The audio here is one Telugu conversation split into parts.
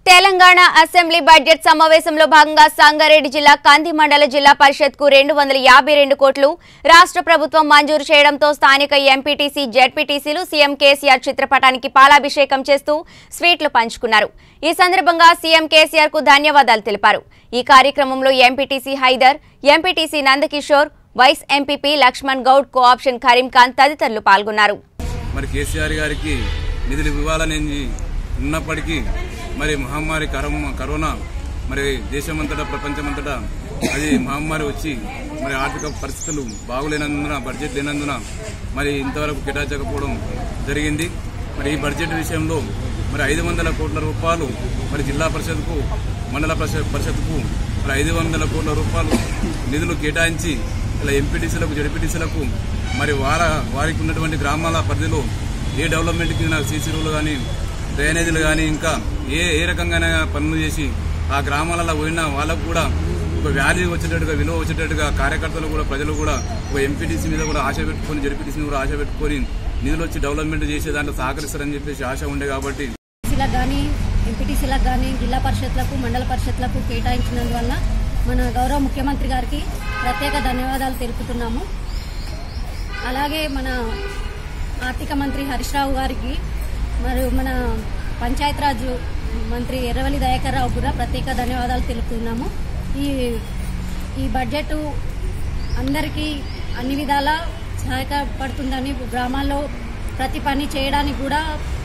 తెలంగాణ అసెంబ్లీ బడ్జెట్ సమావేశంలో భాగంగా సంగారెడ్డి జిల్లా కంది మండల జిల్లా పరిషత్ కు రెండు వందల యాభై రెండు కోట్లు రాష్ట్ర ప్రభుత్వం మంజూరు చేయడంతో స్థానిక ఎంపీటీసీ జెడ్పీటీసీలు సీఎం కేసీఆర్ చిత్రపటానికి పాలాభిషేకం చేస్తూ స్వీట్లు పంచుకున్నారు ఈ సందర్భంగా సీఎం కేసీఆర్ కు ధన్యవాదాలు తెలిపారు ఈ కార్యక్రమంలో MPTC Haider MPTC Nandakishore vice MPP Lakshman Goud cooption Karim Khan తదితరులు పాల్గొన్నారు మరి కేసీఆర్ గారికి నిధులు ఇవ్వాలని ఉన్నప్పటికీ మరి మహమ్మారి కరోనా కరోనా మరి దేశమంతటా ప్రపంచమంతటా అది మహమ్మారి వచ్చి మరి ఆర్థిక పరిస్థితులు బాగులేనందున బడ్జెట్ లేనందున మరి ఇంతవరకు కేటాయించకపోవడం జరిగింది మరి ఈ బడ్జెట్ విషయంలో మరి ఐదు వందల కోట్ల రూపాయలు మరి జిల్లా పరిషత్కు మండల పరిషత్ పరిషత్కు మరి ఐదు వందల కోట్ల రూపాయలు నిధులు కేటాయించి ఇలా ఎంపీటీసీలకు జడ్పీటీసీలకు మరి వార వారికి ఉన్నటువంటి గ్రామాల పరిధిలో ఏ డెవలప్మెంట్కి నాకు సీసీ రోడ్లు కానీ డ్రైనేజీలు కానీ ఇంకా ఏ ఏ రకంగా పనులు చేసి ఆ గ్రామాలలో పోయిన వాళ్ళకు కూడా ఒక వాల్యూ వచ్చేటట్టుగా విలువ వచ్చేటట్టుగా కార్యకర్తలు కూడా ప్రజలు కూడా ఒక ఎంపీటీసీ మీద కూడా ఆశ పెట్టుకొని జడ్పీటీసీ కూడా ఆశ పెట్టుకొని నిధులు వచ్చి డెవలప్మెంట్ చేసే దాంట్లో సహకరిస్తారని చెప్పేసి ఆశ ఉండే కాబట్టి ఎంపీటీసీలకు కానీ ఎంపీటీసీలకు కానీ జిల్లా పరిషత్లకు మండల పరిషత్లకు కేటాయించినందువల్ల మన గౌరవ ముఖ్యమంత్రి గారికి ప్రత్యేక ధన్యవాదాలు తెలుపుతున్నాము అలాగే మన ఆర్థిక మంత్రి హరీష్ రావు గారికి మరియు మన పంచాయతీరాజ్ మంత్రి ఎర్రవల్లి దయాకర్ రావు కూడా ప్రత్యేక ధన్యవాదాలు తెలుపుతున్నాము ఈ ఈ బడ్జెట్ అందరికీ అన్ని విధాలా సహాయపడుతుందని గ్రామాల్లో ప్రతి పని చేయడానికి కూడా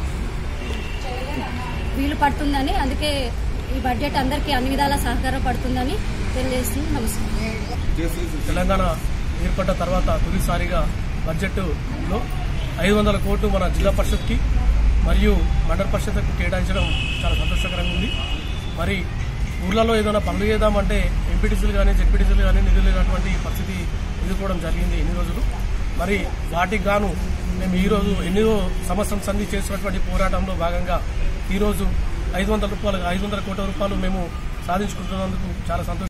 వీలు పడుతుందని అందుకే ఈ బడ్జెట్ అందరికీ అన్ని విధాలా సహకారపడుతుందని తెలియజేస్తూ నమస్కారం తెలంగాణ ఏర్పడ్డ తర్వాత తొలిసారిగా బడ్జెట్లో ఐదు వందల కోట్లు మన జిల్లా పరిషత్కి మరియు మండల పరిషత్కు కేటాయించడం చాలా సంతోషకరంగా ఉంది మరి ఊర్లలో ఏదైనా పనులు చేద్దామంటే ఎంపీటీసీలు కానీ జెడ్పీటీసీలు కానీ నిధులు లేనటువంటి పరిస్థితి ఎదుర్కోవడం జరిగింది ఎన్ని రోజులు మరి వాటికి గాను మేము ఈరోజు ఎన్నో సంవత్సరం సంధి చేసినటువంటి పోరాటంలో భాగంగా ఈరోజు ఐదు వందల రూపాయలు ఐదు వందల కోట్ల రూపాయలు మేము సాధించుకుంటున్నందుకు చాలా సంతోషం